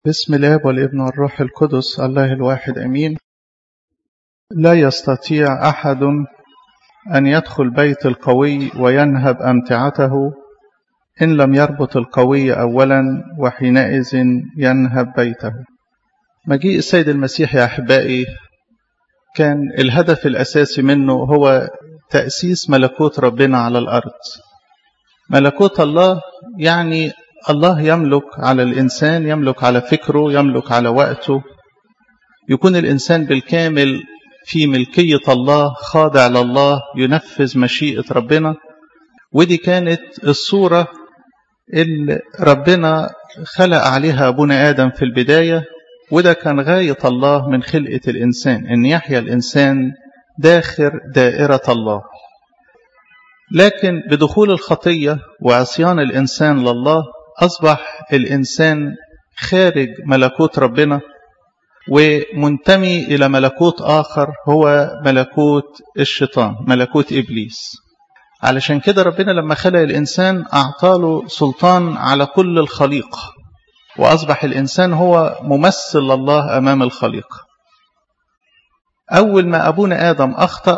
بسم الاب والابن والروح القدس الله الواحد امين لا يستطيع احد ان يدخل بيت القوي وينهب امتعته ان لم يربط القوي اولا وحينئذ ينهب بيته مجيء السيد المسيح يا احبائي كان الهدف الاساسي منه هو تاسيس ملكوت ربنا على الارض ملكوت الله يعني الله يملك على الإنسان يملك على فكره يملك على وقته يكون الإنسان بالكامل في ملكية الله خاضع لله ينفذ مشيئة ربنا ودي كانت الصورة اللي ربنا خلق عليها أبونا آدم في البداية وده كان غاية الله من خلقة الإنسان أن يحيا الإنسان داخل دائرة الله لكن بدخول الخطية وعصيان الإنسان لله أصبح الإنسان خارج ملكوت ربنا ومنتمي إلى ملكوت آخر هو ملكوت الشيطان ملكوت إبليس علشان كده ربنا لما خلق الإنسان أعطاله سلطان على كل الخليقة وأصبح الإنسان هو ممثل لله أمام الخليقة أول ما أبونا آدم أخطأ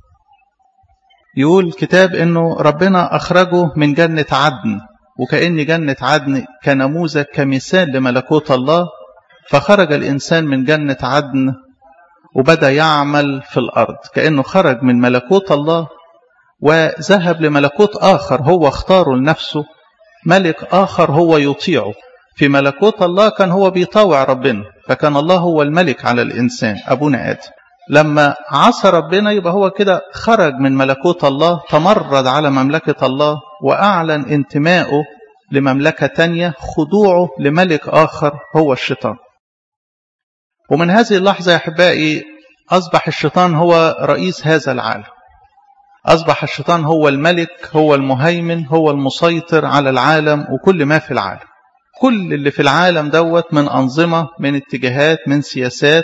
يقول الكتاب أنه ربنا أخرجه من جنة عدن وكأن جنة عدن كنموذج كمثال لملكوت الله فخرج الإنسان من جنة عدن وبدأ يعمل في الأرض كأنه خرج من ملكوت الله وذهب لملكوت آخر هو اختاره لنفسه ملك آخر هو يطيعه في ملكوت الله كان هو بيطاوع ربنا فكان الله هو الملك على الإنسان أبونا آدم لما عصى ربنا يبقى هو كده خرج من ملكوت الله تمرد على مملكة الله وأعلن انتمائه لمملكة تانية خضوعه لملك آخر هو الشيطان ومن هذه اللحظة يا أحبائي أصبح الشيطان هو رئيس هذا العالم أصبح الشيطان هو الملك هو المهيمن هو المسيطر على العالم وكل ما في العالم كل اللي في العالم دوت من أنظمة من اتجاهات من سياسات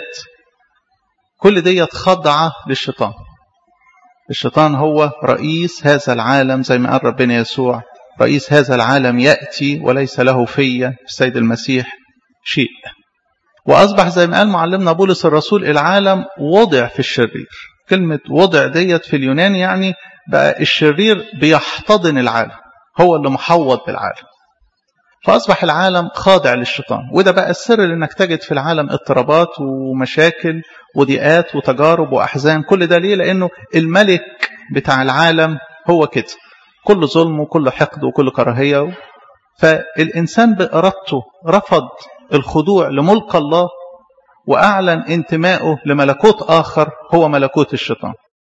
كل ديت خاضعة للشيطان الشيطان هو رئيس هذا العالم زي ما قال ربنا يسوع رئيس هذا العالم يأتي وليس له في السيد المسيح شيء وأصبح زي ما قال معلمنا بولس الرسول العالم وضع في الشرير كلمة وضع ديت في اليونان يعني بقى الشرير بيحتضن العالم هو اللي محوط بالعالم فأصبح العالم خاضع للشيطان وده بقى السر لأنك تجد في العالم اضطرابات ومشاكل وضيقات وتجارب وأحزان كل ده ليه لأنه الملك بتاع العالم هو كده كل ظلم وكل حقد وكل كراهية فالإنسان بإرادته رفض الخضوع لملك الله وأعلن انتمائه لملكوت آخر هو ملكوت الشيطان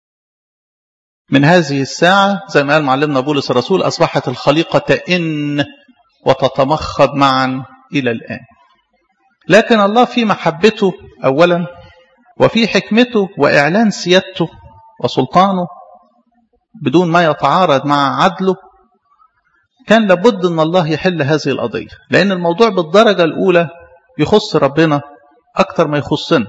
من هذه الساعة زي ما قال معلمنا بولس الرسول أصبحت الخليقة تئن وتتمخض معا إلى الآن لكن الله في محبته أولا وفي حكمته وإعلان سيادته وسلطانه بدون ما يتعارض مع عدله كان لابد أن الله يحل هذه القضية لأن الموضوع بالدرجة الأولى يخص ربنا أكتر ما يخصنا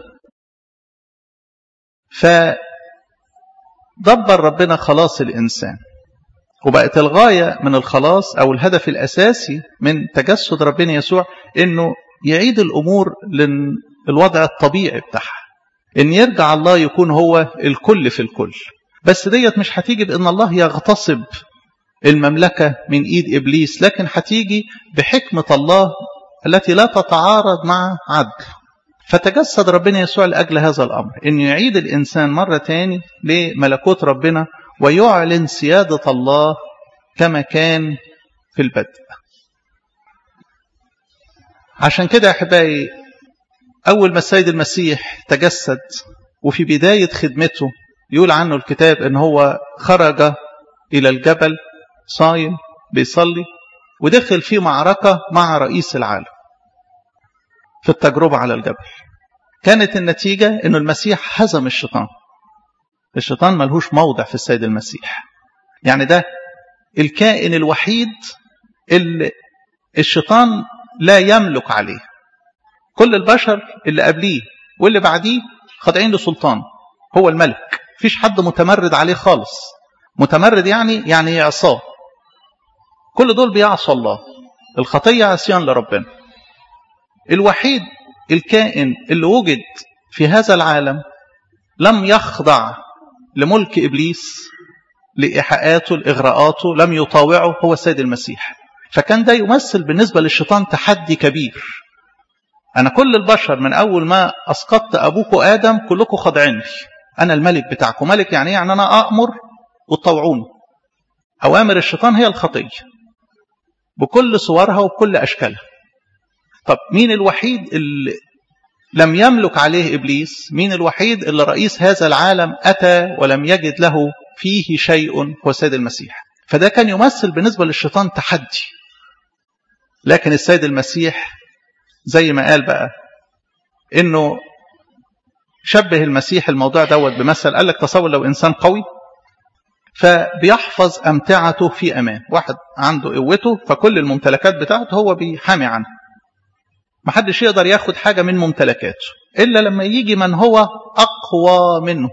فدبر ربنا خلاص الإنسان وبقت الغاية من الخلاص أو الهدف الأساسي من تجسد ربنا يسوع أنه يعيد الأمور للوضع الطبيعي بتاعها أن يرجع الله يكون هو الكل في الكل بس ديت مش هتيجي بأن الله يغتصب المملكة من إيد إبليس لكن هتيجي بحكمة الله التي لا تتعارض مع عدل فتجسد ربنا يسوع لأجل هذا الأمر أن يعيد الإنسان مرة تاني لملكوت ربنا ويعلن سيادة الله كما كان في البدء عشان كده يا أحبائي أول ما السيد المسيح تجسد وفي بداية خدمته يقول عنه الكتاب أن هو خرج إلى الجبل صايم بيصلي ودخل في معركة مع رئيس العالم في التجربة على الجبل كانت النتيجة أن المسيح هزم الشيطان الشيطان ملهوش موضع في السيد المسيح يعني ده الكائن الوحيد اللي الشيطان لا يملك عليه كل البشر اللي قبليه واللي بعديه خاضعين لسلطان هو الملك مفيش حد متمرد عليه خالص متمرد يعني يعني يعصاه كل دول بيعصوا الله الخطية عصيان لربنا الوحيد الكائن اللي وجد في هذا العالم لم يخضع لملك إبليس لإيحاءاته لإغراءاته لم يطاوعه هو السيد المسيح فكان ده يمثل بالنسبة للشيطان تحدي كبير أنا كل البشر من أول ما أسقطت أبوكم آدم كلكم خاضعيني أنا الملك بتاعكم ملك يعني يعني أنا أأمر وتطوعوني أوامر الشيطان هي الخطية بكل صورها وبكل أشكالها طب مين الوحيد اللي لم يملك عليه إبليس مين الوحيد اللي رئيس هذا العالم أتى ولم يجد له فيه شيء هو السيد المسيح فده كان يمثل بالنسبة للشيطان تحدي لكن السيد المسيح زي ما قال بقى انه شبه المسيح الموضوع دوت بمثل قال لك تصور لو انسان قوي فبيحفظ امتعته في امان واحد عنده قوته فكل الممتلكات بتاعته هو بيحامي عنها محدش يقدر ياخد حاجة من ممتلكاته إلا لما يجي من هو أقوى منه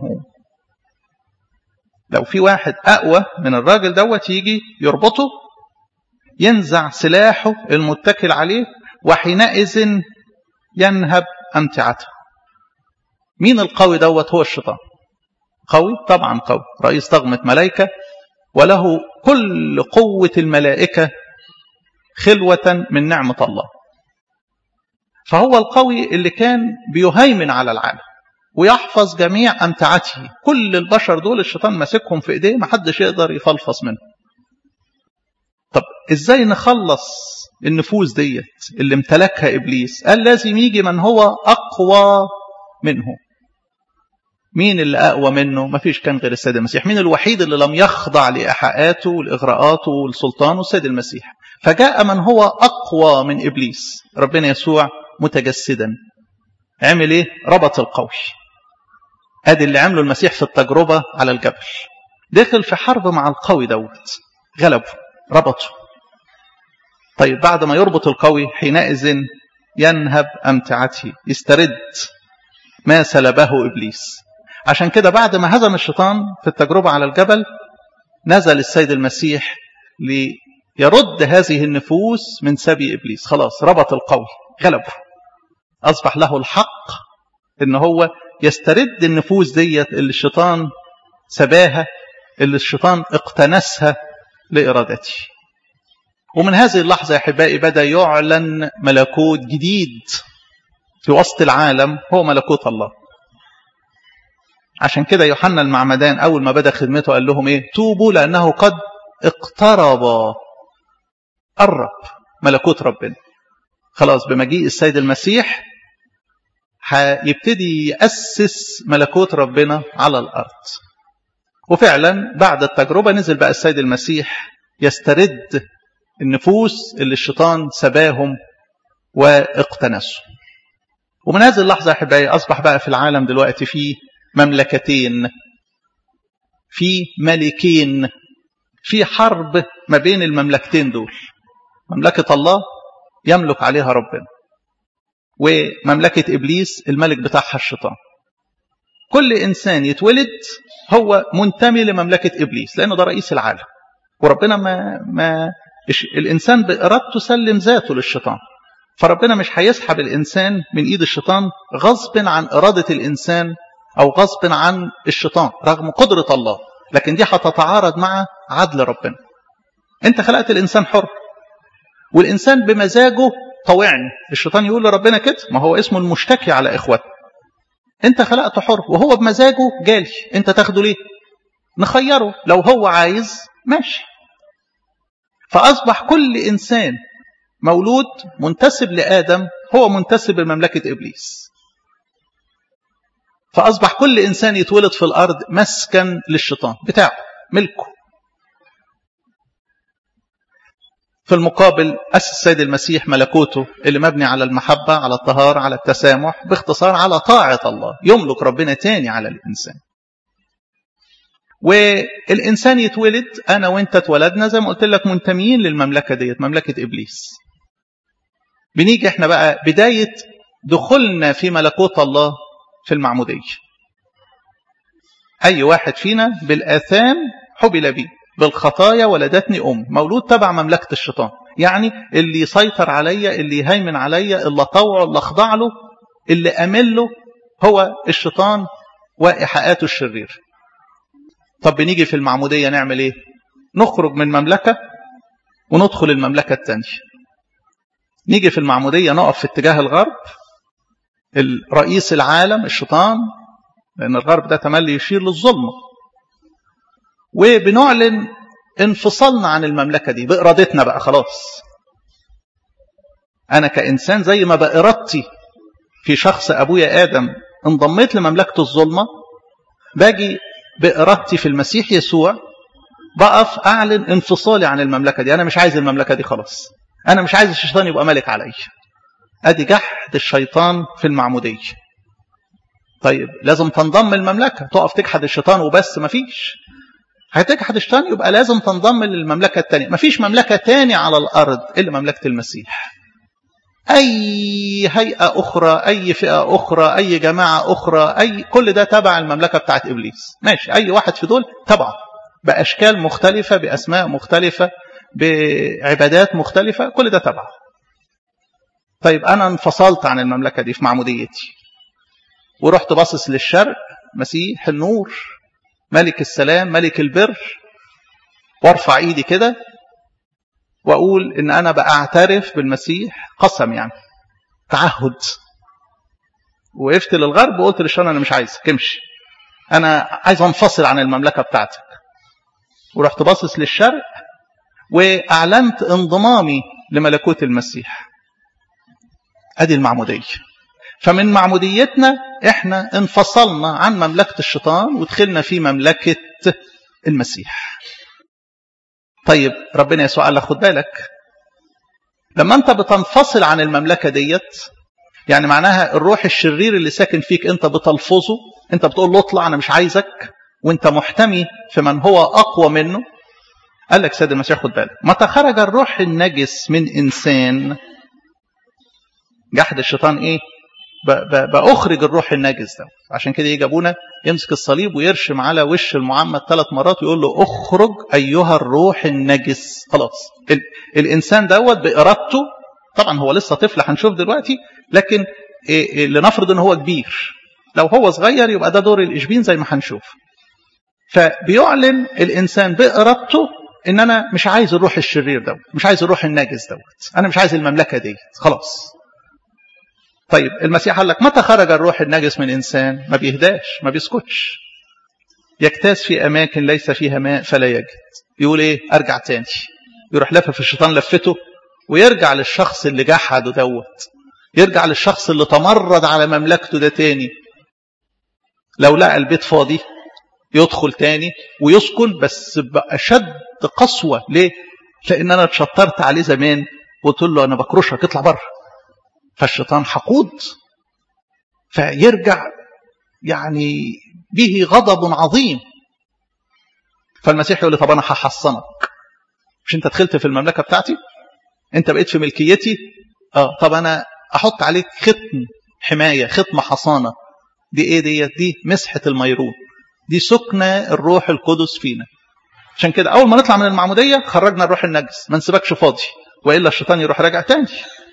لو في واحد أقوى من الراجل دوت يجي يربطه ينزع سلاحه المتكل عليه وحينئذ ينهب أمتعته مين القوي دوت هو الشيطان قوي طبعا قوي رئيس طغمة ملائكة وله كل قوة الملائكة خلوة من نعمة الله فهو القوي اللي كان بيهيمن على العالم ويحفظ جميع أمتعته كل البشر دول الشيطان ماسكهم في إيديه محدش يقدر يفلفص منهم طب إزاي نخلص النفوس ديت اللي امتلكها إبليس قال لازم يجي من هو أقوى منه مين اللي أقوى منه مفيش كان غير السيد المسيح مين الوحيد اللي لم يخضع لإيحاءاته والإغراءات والسلطان السيد المسيح فجاء من هو أقوى من إبليس ربنا يسوع متجسدا عمل ايه ربط القوي ادي اللي عمله المسيح في التجربة على الجبل دخل في حرب مع القوي دوت غلبه ربطه طيب بعد ما يربط القوي حينئذ ينهب أمتعته يسترد ما سلبه إبليس عشان كده بعد ما هزم الشيطان في التجربة على الجبل نزل السيد المسيح ليرد هذه النفوس من سبي إبليس خلاص ربط القوي غلبه أصبح له الحق إن هو يسترد النفوس ديت اللي الشيطان سباها اللي الشيطان اقتنسها لإرادته ومن هذه اللحظة يا أحبائي بدأ يعلن ملكوت جديد في وسط العالم هو ملكوت الله عشان كده يوحنا المعمدان أول ما بدأ خدمته قال لهم إيه توبوا لأنه قد اقترب قرب ملكوت ربنا خلاص بمجيء السيد المسيح هيبتدي يأسس ملكوت ربنا على الأرض وفعلا بعد التجربة نزل بقى السيد المسيح يسترد النفوس اللي الشيطان سباهم واقتنسوا ومن هذه اللحظة أحبائي أصبح بقى في العالم دلوقتي في مملكتين في ملكين في حرب ما بين المملكتين دول مملكة الله يملك عليها ربنا ومملكة إبليس الملك بتاعها الشيطان كل إنسان يتولد هو منتمي لمملكة إبليس لأنه ده رئيس العالم وربنا ما, ما الإنسان بإرادته سلم ذاته للشيطان فربنا مش هيسحب الإنسان من إيد الشيطان غصب عن إرادة الإنسان أو غصب عن الشيطان رغم قدرة الله لكن دي هتتعارض مع عدل ربنا أنت خلقت الإنسان حر والإنسان بمزاجه طوعني الشيطان يقول لربنا كده ما هو اسمه المشتكي على إخوته أنت خلقته حر وهو بمزاجه جالي أنت تاخده ليه نخيره لو هو عايز ماشي فأصبح كل إنسان مولود منتسب لآدم هو منتسب لمملكة إبليس فأصبح كل إنسان يتولد في الأرض مسكن للشيطان بتاعه ملكه في المقابل أسس السيد المسيح ملكوته اللي مبني على المحبة على الطهارة على التسامح باختصار على طاعة الله يملك ربنا تاني على الإنسان والإنسان يتولد أنا وإنت اتولدنا زي ما قلت لك منتميين للمملكة ديت مملكة إبليس بنيجي احنا بقى بداية دخولنا في ملكوت الله في المعمودية أي واحد فينا بالآثام حبل بي بالخطايا ولدتني أم مولود تبع مملكة الشيطان يعني اللي يسيطر عليا اللي يهيمن عليا اللي اطوعه اللي اخضع له اللي امل له هو الشيطان وايحاءاته الشرير طب بنيجي في المعموديه نعمل ايه نخرج من مملكه وندخل المملكه الثانيه نيجي في المعموديه نقف في اتجاه الغرب الرئيس العالم الشيطان لان الغرب ده تملي يشير للظلمه وبنعلن انفصلنا عن المملكة دي بإرادتنا بقى خلاص أنا كإنسان زي ما بإرادتي في شخص أبويا آدم انضميت لمملكة الظلمة باجي بإرادتي في المسيح يسوع بقف أعلن انفصالي عن المملكة دي أنا مش عايز المملكة دي خلاص أنا مش عايز الشيطان يبقى ملك علي أدي جحد الشيطان في المعمودية طيب لازم تنضم المملكة تقف تجحد الشيطان وبس مفيش هتجحد الشيطان يبقى لازم تنضم للمملكة الثانية مفيش مملكة تانية على الأرض إلا مملكة المسيح أي هيئة أخرى أي فئة أخرى أي جماعة أخرى أي كل ده تبع المملكة بتاعت إبليس ماشي أي واحد في دول تبعه بأشكال مختلفة بأسماء مختلفة بعبادات مختلفة كل ده تبعه طيب أنا انفصلت عن المملكة دي في معموديتي ورحت باصص للشرق مسيح النور ملك السلام ملك البر وارفع ايدي كده واقول ان انا بعترف بالمسيح قسم يعني تعهد وقفت للغرب وقلت للشيطان انا مش عايزك امشي انا عايز انفصل عن المملكه بتاعتك ورحت باصص للشرق واعلنت انضمامي لملكوت المسيح ادي المعموديه فمن معموديتنا احنا انفصلنا عن مملكة الشيطان ودخلنا في مملكة المسيح طيب ربنا يسوع قال لك خد بالك لما انت بتنفصل عن المملكة ديت يعني معناها الروح الشرير اللي ساكن فيك انت بتلفظه انت بتقول له اطلع انا مش عايزك وانت محتمي في من هو اقوى منه قال لك سيد المسيح خد بالك متى خرج الروح النجس من انسان جحد الشيطان ايه بأخرج الروح النجس ده عشان كده يجي ابونا يمسك الصليب ويرشم على وش المعمد ثلاث مرات ويقول له اخرج ايها الروح النجس خلاص ال الانسان دوت بارادته طبعا هو لسه طفل هنشوف دلوقتي لكن لنفرض ان هو كبير لو هو صغير يبقى ده دور الاشبين زي ما هنشوف فبيعلن الانسان بارادته ان انا مش عايز الروح الشرير دوت مش عايز الروح النجس دوت انا مش عايز المملكه ديت خلاص طيب المسيح قال لك متى خرج الروح النجس من إنسان ما بيهداش ما بيسكتش يجتاز في أماكن ليس فيها ماء فلا يجد يقول إيه أرجع تاني يروح لفف الشيطان لفته ويرجع للشخص اللي جحده دوت يرجع للشخص اللي تمرد على مملكته ده تاني لو لقى البيت فاضي يدخل تاني ويسكن بس بأشد قسوة ليه؟ لأن أنا اتشطرت عليه زمان وقلت له أنا بكرشك اطلع بره فالشيطان حقود فيرجع يعني به غضب عظيم فالمسيح يقول لي طب انا هحصنك مش انت دخلت في المملكه بتاعتي انت بقيت في ملكيتي اه طب انا احط عليك ختم حمايه ختم حصانه دي ايه ديت دي مسحه الميرون دي سكنه الروح القدس فينا عشان كده اول ما نطلع من المعموديه خرجنا الروح النجس ما نسيبكش فاضي والا الشيطان يروح راجع تاني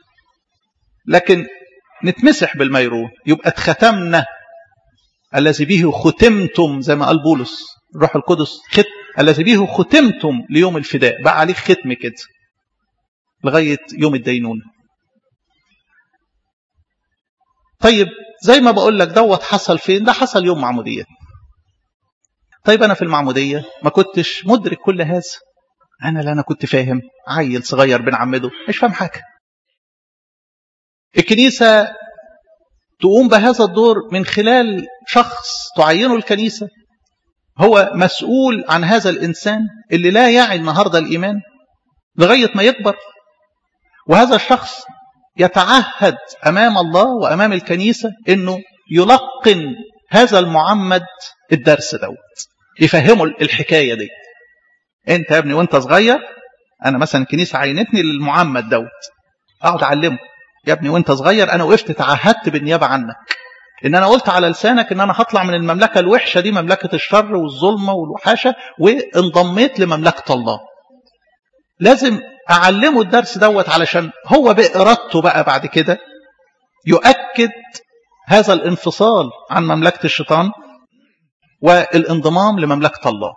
لكن نتمسح بالميرون يبقى اتختمنا الذي به ختمتم زي ما قال بولس الروح القدس ختم الذي به ختمتم ليوم الفداء بقى عليه ختم كده لغاية يوم الدينونة طيب زي ما بقول لك دوت حصل فين ده حصل يوم معمودية طيب أنا في المعمودية ما كنتش مدرك كل هذا أنا لا أنا كنت فاهم عيل صغير بنعمده مش فاهم حاجة الكنيسة تقوم بهذا الدور من خلال شخص تعينه الكنيسة هو مسؤول عن هذا الإنسان اللي لا يعي النهاردة الإيمان لغاية ما يكبر وهذا الشخص يتعهد أمام الله وأمام الكنيسة أنه يلقن هذا المعمد الدرس دوت يفهمه الحكاية دي انت يا ابني وانت صغير انا مثلا الكنيسة عينتني للمعمد دوت اقعد اعلمه يا ابني وانت صغير انا وقفت تعهدت بالنيابه عنك ان انا قلت على لسانك ان انا هطلع من المملكه الوحشه دي مملكه الشر والظلمه والوحاشه وانضميت لمملكه الله لازم اعلمه الدرس دوت علشان هو بارادته بقى بعد كده يؤكد هذا الانفصال عن مملكه الشيطان والانضمام لمملكه الله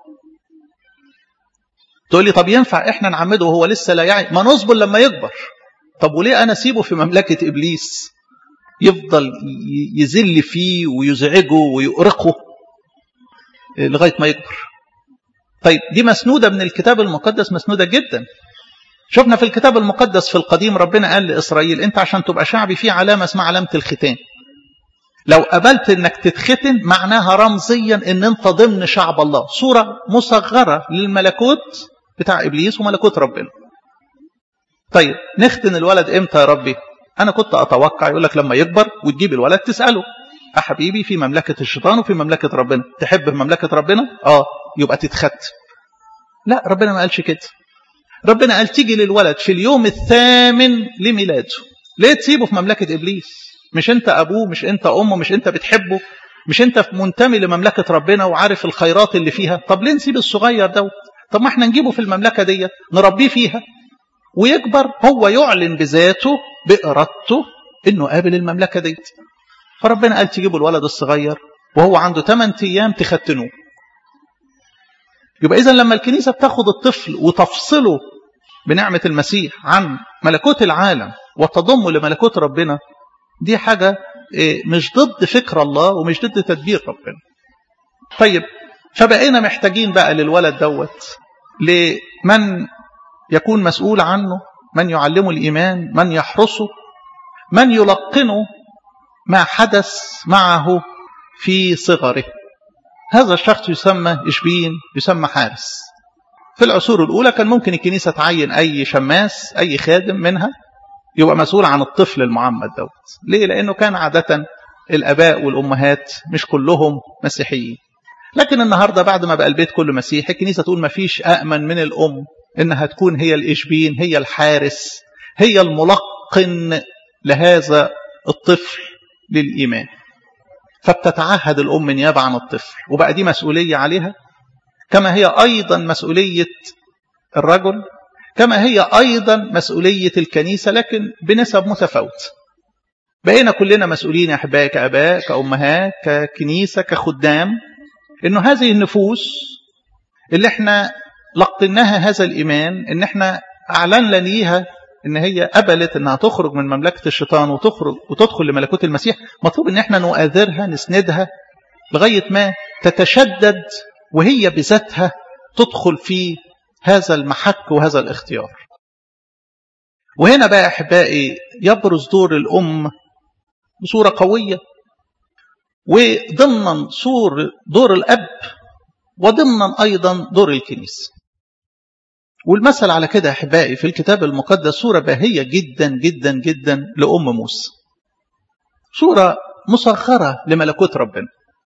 تقول لي طب ينفع احنا نعمده وهو لسه لا يعي ما نصبر لما يكبر طب وليه انا اسيبه في مملكه ابليس يفضل يذل فيه ويزعجه ويؤرقه لغايه ما يكبر طيب دي مسنوده من الكتاب المقدس مسنوده جدا شفنا في الكتاب المقدس في القديم ربنا قال لاسرائيل انت عشان تبقى شعبي في علامه اسمها علامه الختان لو قبلت انك تتختن معناها رمزيا ان انت ضمن شعب الله صوره مصغره للملكوت بتاع ابليس وملكوت ربنا طيب نختن الولد امتى يا ربي انا كنت اتوقع يقول لك لما يكبر وتجيب الولد تساله يا حبيبي في مملكه الشيطان وفي مملكه ربنا تحب في مملكه ربنا اه يبقى تتختن لا ربنا ما قالش كده ربنا قال تيجي للولد في اليوم الثامن لميلاده ليه تسيبه في مملكه ابليس مش انت ابوه مش انت امه مش انت بتحبه مش انت منتمي لمملكه ربنا وعارف الخيرات اللي فيها طب ليه نسيب الصغير دوت طب ما احنا نجيبه في المملكه ديت نربيه فيها ويكبر هو يعلن بذاته بارادته انه قابل المملكه ديت فربنا قال تجيبوا الولد الصغير وهو عنده 8 ايام تختنوه يبقى اذا لما الكنيسه بتاخد الطفل وتفصله بنعمه المسيح عن ملكوت العالم وتضمه لملكوت ربنا دي حاجه مش ضد فكر الله ومش ضد تدبير ربنا طيب فبقينا محتاجين بقى للولد دوت لمن يكون مسؤول عنه من يعلمه الإيمان من يحرسه من يلقنه ما حدث معه في صغره هذا الشخص يسمى إشبين يسمى حارس في العصور الأولى كان ممكن الكنيسة تعين أي شماس أي خادم منها يبقى مسؤول عن الطفل المعمد دوت ليه لأنه كان عادة الآباء والأمهات مش كلهم مسيحيين لكن النهاردة بعد ما بقى البيت كله مسيحي الكنيسة تقول ما فيش أأمن من الأم إنها تكون هي الإشبين هي الحارس هي الملقن لهذا الطفل للإيمان فبتتعهد الأم نيابة عن الطفل وبقى دي مسؤولية عليها كما هي أيضا مسؤولية الرجل كما هي أيضا مسؤولية الكنيسة لكن بنسب متفاوتة بقينا كلنا مسؤولين يا أحبائي كأباء كأمهات ككنيسة كخدام إنه هذه النفوس اللي احنا لقناها هذا الإيمان إن احنا أعلنا ليها إن هي قبلت إنها تخرج من مملكة الشيطان وتخرج وتدخل لملكوت المسيح مطلوب إن احنا نؤثرها نسندها لغاية ما تتشدد وهي بذاتها تدخل في هذا المحك وهذا الاختيار وهنا بقى أحبائي يبرز دور الأم بصورة قوية وضمنا صور دور الأب وضمنا أيضا دور الكنيسة والمثل على كده أحبائي في الكتاب المقدس صورة باهية جدا جدا جدا لأم موسى صورة مسخرة لملكوت ربنا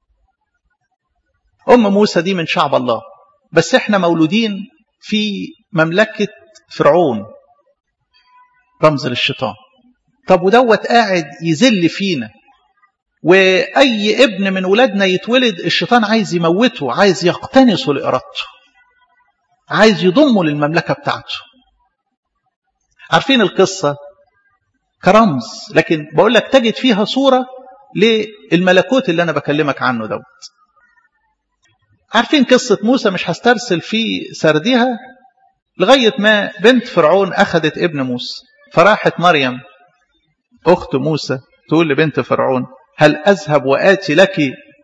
أم موسى دي من شعب الله بس احنا مولودين في مملكة فرعون رمز للشيطان طب ودوت قاعد يذل فينا واي ابن من ولادنا يتولد الشيطان عايز يموته عايز يقتنصه لارادته عايز يضمه للمملكه بتاعته عارفين القصه كرمز لكن بقول لك تجد فيها صوره للملكوت اللي انا بكلمك عنه دوت عارفين قصه موسى مش هسترسل في سردها لغايه ما بنت فرعون اخذت ابن موسى فراحت مريم اخت موسى تقول لبنت فرعون هل أذهب وآتي لك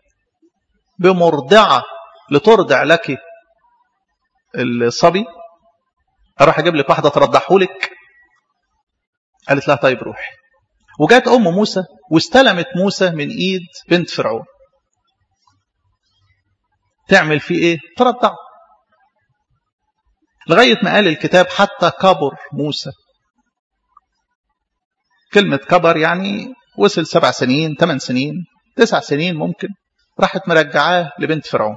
بمرضعة لترضع لك الصبي أروح أجيب لك واحدة ترضعه لك قالت لها طيب روحي وجات أم موسى واستلمت موسى من إيد بنت فرعون تعمل فيه إيه ترضعه لغاية ما قال الكتاب حتى كبر موسى كلمة كبر يعني وصل سبع سنين ثمان سنين تسع سنين ممكن راحت مرجعاه لبنت فرعون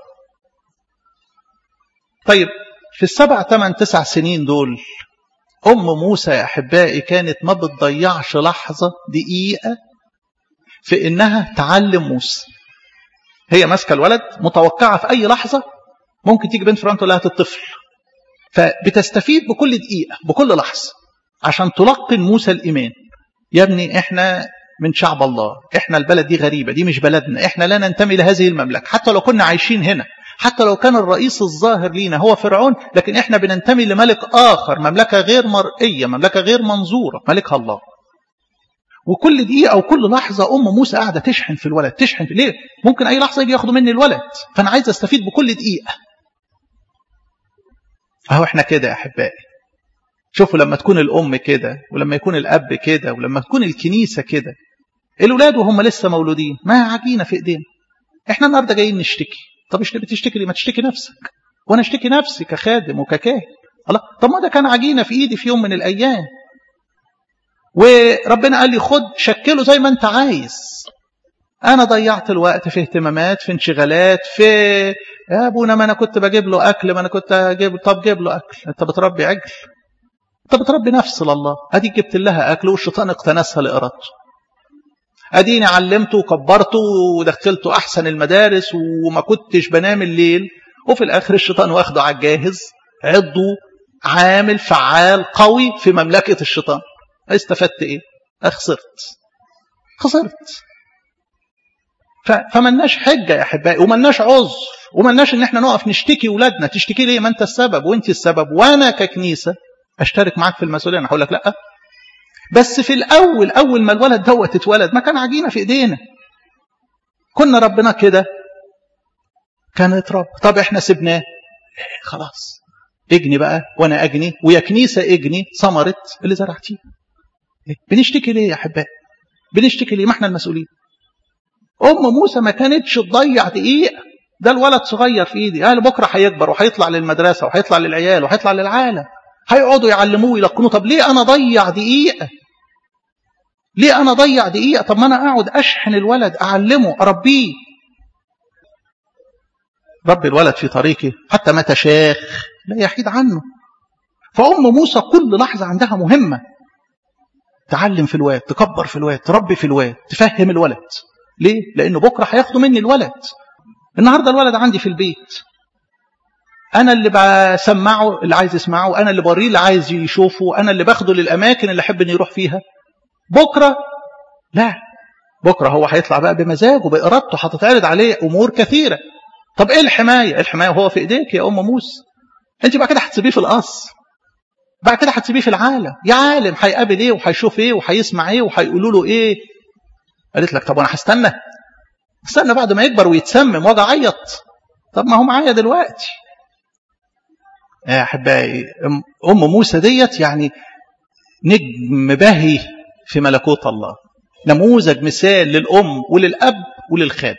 طيب في السبع ثمان تسع سنين دول أم موسى يا أحبائي كانت ما بتضيعش لحظة دقيقة في إنها تعلم موسى هي ماسكة الولد متوقعة في أي لحظة ممكن تيجي بنت فرعون تقول لها الطفل فبتستفيد بكل دقيقة بكل لحظة عشان تلقن موسى الإيمان يا ابني احنا من شعب الله احنا البلد دي غريبة دي مش بلدنا احنا لا ننتمي لهذه المملكة حتى لو كنا عايشين هنا حتى لو كان الرئيس الظاهر لينا هو فرعون لكن احنا بننتمي لملك آخر مملكة غير مرئية مملكة غير منظورة ملكها الله وكل دقيقة أو كل لحظة أم موسى قاعدة تشحن في الولد تشحن في ليه ممكن أي لحظة يجي ياخدوا مني الولد فأنا عايز أستفيد بكل دقيقة أهو إحنا كده يا أحبائي شوفوا لما تكون الأم كده ولما يكون الأب كده ولما تكون الكنيسة كده الأولاد وهم لسه مولودين ما عجينة في إيدينا إحنا النهاردة جايين نشتكي طب مش بتشتكي ليه ما تشتكي نفسك وأنا اشتكي نفسي كخادم وككاهن الله طب ما ده كان عجينة في إيدي في يوم من الأيام وربنا قال لي خد شكله زي ما انت عايز انا ضيعت الوقت في اهتمامات في انشغالات في يا ابونا ما انا كنت بجيب له اكل ما انا كنت اجيب طب جيب له اكل انت بتربي عجل انت بتربي نفس لله اديك جبت لها اكل والشيطان اقتنسها لارادته اديني علمته وكبرته ودخلته احسن المدارس وما كنتش بنام الليل وفي الاخر الشيطان واخده على الجاهز عضو عامل فعال قوي في مملكه الشيطان استفدت ايه خسرت خسرت فملناش حجة يا أحبائي وملناش عذر وملناش إن احنا نقف نشتكي ولادنا تشتكي ليه ما أنت السبب وأنت السبب وأنا ككنيسة أشترك معاك في المسؤولية أنا هقول لك لأ بس في الأول أول ما الولد دوت اتولد ما كان عجينة في إيدينا كنا ربنا كده كان اترب طب احنا سبناه خلاص اجني بقى وانا اجني ويا كنيسه اجني ثمره اللي زرعتيه بنشتكي ليه يا احبائي بنشتكي ليه ما احنا المسؤولين ام موسى ما كانتش تضيع دقيقه ده الولد صغير في ايدي قال بكره هيكبر وهيطلع للمدرسه وهيطلع للعيال وهيطلع للعالم هيقعدوا يعلموه ويلقنوه طب ليه انا اضيع دقيقه ليه انا اضيع دقيقه طب ما انا اقعد اشحن الولد اعلمه اربيه رب الولد في طريقه حتى متى شاخ لا يحيد عنه فأم موسى كل لحظة عندها مهمة تعلم في الواد تكبر في الواد تربي في الواد تفهم الولد ليه؟ لأنه بكرة هياخدوا مني الولد النهاردة الولد عندي في البيت أنا اللي بسمعه اللي عايز يسمعه أنا اللي بوريه اللي عايز يشوفه أنا اللي باخده للأماكن اللي أحب إنه يروح فيها بكرة لا بكرة هو هيطلع بقى بمزاجه بإرادته هتتعرض عليه أمور كثيرة طب إيه الحماية؟ الحماية هو في إيديك يا أم موسى أنت بعد كده هتسيبيه في القصر بعد كده هتسيبيه في العالم يا عالم هيقابل ايه وهيشوف ايه وهيسمع ايه وهيقولوا له ايه قالت لك طب انا هستنى استنى بعد ما يكبر ويتسمم واجي اعيط طب ما هو معايا دلوقتي يا احبائي ام موسى ديت يعني نجم باهي في ملكوت الله نموذج مثال للام وللاب وللخادم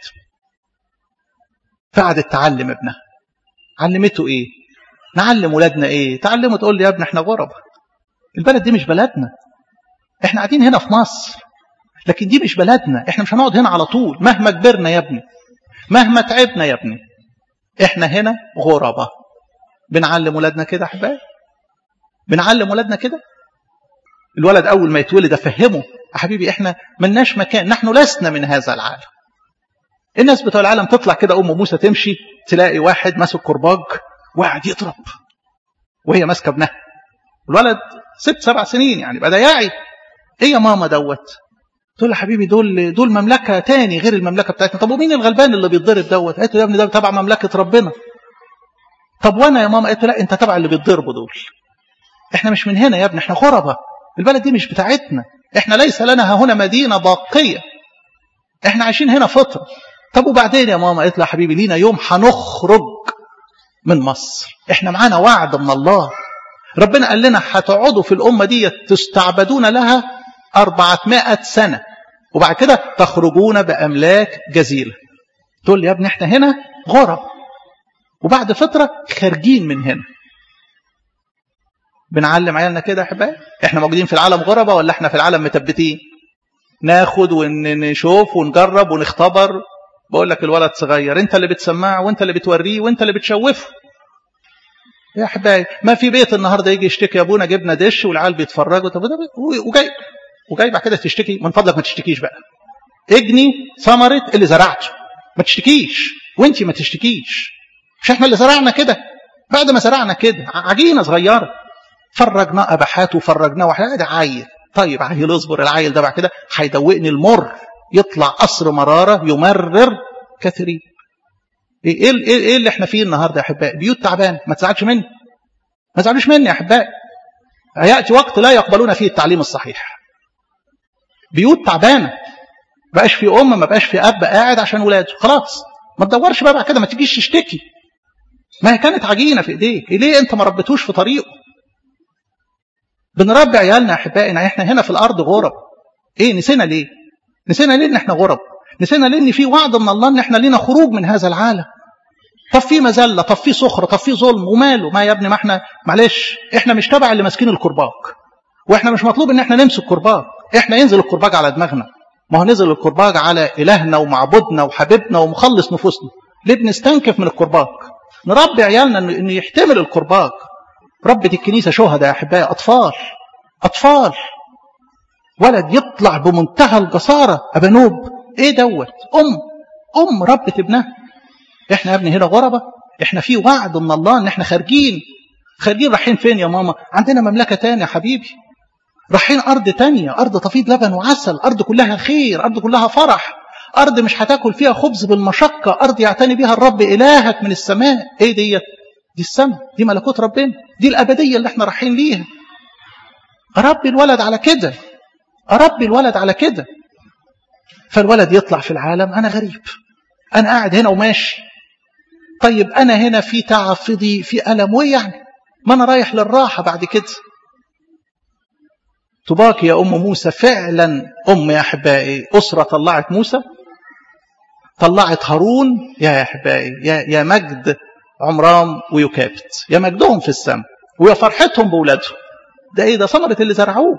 فقعدت تعلم ابنها علمته ايه نعلم ولادنا ايه تعلمه تقول لي يا ابني احنا غربة البلد دي مش بلدنا احنا قاعدين هنا في مصر لكن دي مش بلدنا احنا مش هنقعد هنا على طول مهما كبرنا يا ابني مهما تعبنا يا ابني احنا هنا غربة بنعلم ولادنا كده احبائي بنعلم ولادنا كده الولد اول ما يتولد افهمه يا حبيبي احنا ملناش مكان نحن لسنا من هذا العالم الناس بتوع العالم تطلع كده ام موسى تمشي تلاقي واحد ماسك كرباج وقاعد يضرب وهي ماسكه ابنها الولد ست سبع سنين يعني بدا يعي ايه يا ماما دوت تقول له حبيبي دول دول مملكه تاني غير المملكه بتاعتنا طب ومين الغلبان اللي بيتضرب دوت قالت له يا ابني ده تبع مملكه ربنا طب وانا يا ماما قالت له لا انت تبع اللي بيتضربوا دول احنا مش من هنا يا ابني احنا غربة البلد دي مش بتاعتنا احنا ليس لنا هنا مدينه باقيه احنا عايشين هنا فتره طب وبعدين يا ماما قالت له يا حبيبي لينا يوم هنخرج من مصر احنا معانا وعد من الله ربنا قال لنا هتقعدوا في الأمة دي تستعبدون لها أربعمائة سنة وبعد كده تخرجون بأملاك جزيلة تقول لي يا ابني احنا هنا غرب وبعد فترة خارجين من هنا بنعلم عيالنا كده يا احبائي احنا موجودين في العالم غربة ولا احنا في العالم متبتين ناخد ونشوف ونجرب ونختبر بقول لك الولد صغير انت اللي بتسمعه وانت اللي بتوريه وانت اللي بتشوفه يا احبائي ما في بيت النهارده يجي يشتكي يا ابونا جبنا دش والعيال بيتفرجوا طب وجاي وجاي بعد كده تشتكي من فضلك ما تشتكيش بقى اجني ثمره اللي زرعته ما تشتكيش وانت ما تشتكيش مش احنا اللي زرعنا كده بعد ما زرعنا كده عجينه صغيره فرجناه ابحات وفرجناه وحاجات عيل طيب عيل اصبر العيل ده بعد كده هيدوقني المر يطلع قصر مراره يمرر كثيرين ايه ايه ايه اللي احنا فيه النهارده يا احبائي بيوت تعبان ما تزعلش مني ما تزعلوش مني يا احبائي هياتي وقت لا يقبلون فيه التعليم الصحيح بيوت تعبانه بقاش في ام ما بقاش في اب قاعد عشان ولاده خلاص ما تدورش بقى بعد كده ما تجيش تشتكي ما هي كانت عجينه في ايديك ليه انت ما ربيتوش في طريقه بنربي عيالنا يا احبائي احنا هنا في الارض غرب ايه نسينا ليه نسينا ليه ان احنا غرب نسينا ليه ان في وعد من الله ان احنا لينا خروج من هذا العالم طب في مذله طب في سخره طب في ظلم وماله ما يا ابني ما احنا معلش احنا مش تبع اللي ماسكين الكرباج واحنا مش مطلوب ان احنا نمسك كرباج احنا ينزل الكرباج على دماغنا ما هو نزل الكرباج على الهنا ومعبودنا وحبيبنا ومخلص نفوسنا ليه بنستنكف من الكرباج نربي عيالنا انه يحتمل الكرباج ربة الكنيسة شهداء يا أحبائي أطفال أطفال ولد يطلع بمنتهى الجسارة أبنوب إيه دوت أم أم ربة ابنها إحنا يا ابني هنا غربة إحنا في وعد من الله إن إحنا خارجين خارجين رايحين فين يا ماما عندنا مملكة تانية يا حبيبي رايحين أرض تانية أرض تفيض لبن وعسل أرض كلها خير أرض كلها فرح أرض مش هتاكل فيها خبز بالمشقة أرض يعتني بها الرب إلهك من السماء إيه ديت دي السماء دي ملكوت ربنا دي الأبدية اللي احنا رايحين ليها أربي الولد على كده أربي الولد على كده فالولد يطلع في العالم أنا غريب أنا قاعد هنا وماشي طيب أنا هنا في تعب في ضيق في ألم وإيه يعني ما أنا رايح للراحة بعد كده تباك يا أم موسى فعلا أم يا أحبائي أسرة طلعت موسى طلعت هارون يا أحبائي يا, يا مجد عمرام ويكابت يا مجدهم في السماء ويا فرحتهم بولادهم ده ايه ده ثمرة اللي زرعوه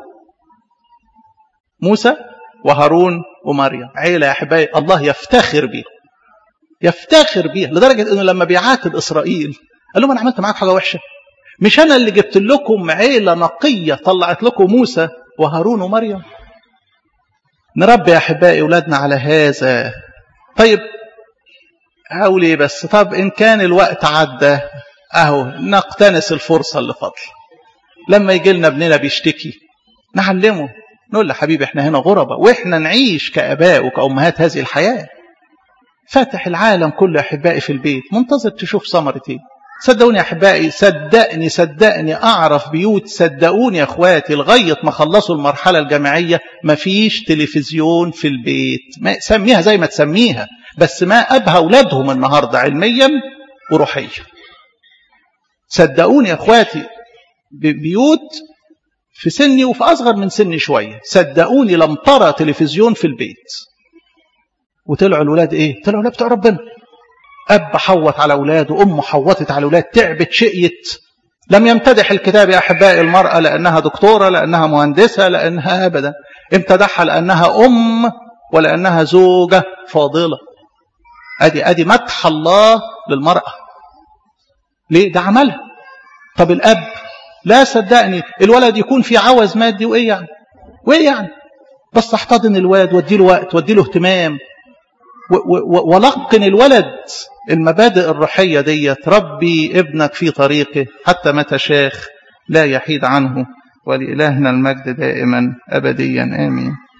موسى وهارون ومريم عيلة يا أحبائي الله يفتخر بيها يفتخر بيها لدرجة أنه لما بيعاتب إسرائيل قال لهم أنا عملت معاك حاجة وحشة مش أنا اللي جبت لكم عيلة نقية طلعت لكم موسى وهارون ومريم نربي يا أحبائي أولادنا على هذا طيب هقول ايه بس طب ان كان الوقت عدى اهو نقتنس الفرصه اللي فاضله لما يجي لنا ابننا بيشتكي نعلمه نقول له حبيبي احنا هنا غربة واحنا نعيش كاباء وكامهات هذه الحياه فاتح العالم كله يا احبائي في البيت منتظر تشوف ثمره ايه صدقوني يا احبائي صدقني صدقني اعرف بيوت صدقوني يا اخواتي لغايه ما خلصوا المرحله الجامعيه مفيش تلفزيون في البيت ما سميها زي ما تسميها بس ما أبهى أولادهم النهاردة علميا وروحيا صدقوني يا أخواتي بيوت في سني وفي أصغر من سني شوية صدقوني لم ترى تلفزيون في البيت وطلعوا الولاد إيه طلعوا الولاد بتوع ربنا أب حوت على أولاده أم حوتت على أولاد تعبت شقيت لم يمتدح الكتاب يا أحبائي المرأة لأنها دكتورة لأنها مهندسة لأنها أبدا امتدحها لأنها أم ولأنها زوجة فاضلة ادي ادي مدح الله للمرأة ليه ده عملها طب الاب لا صدقني الولد يكون في عوز مادي وايه يعني وايه يعني بس احتضن الولد وادي له وقت وادي له اهتمام ولقن الولد المبادئ الروحية ديت ربي ابنك في طريقه حتى متى شاخ لا يحيد عنه ولإلهنا المجد دائما أبديا آمين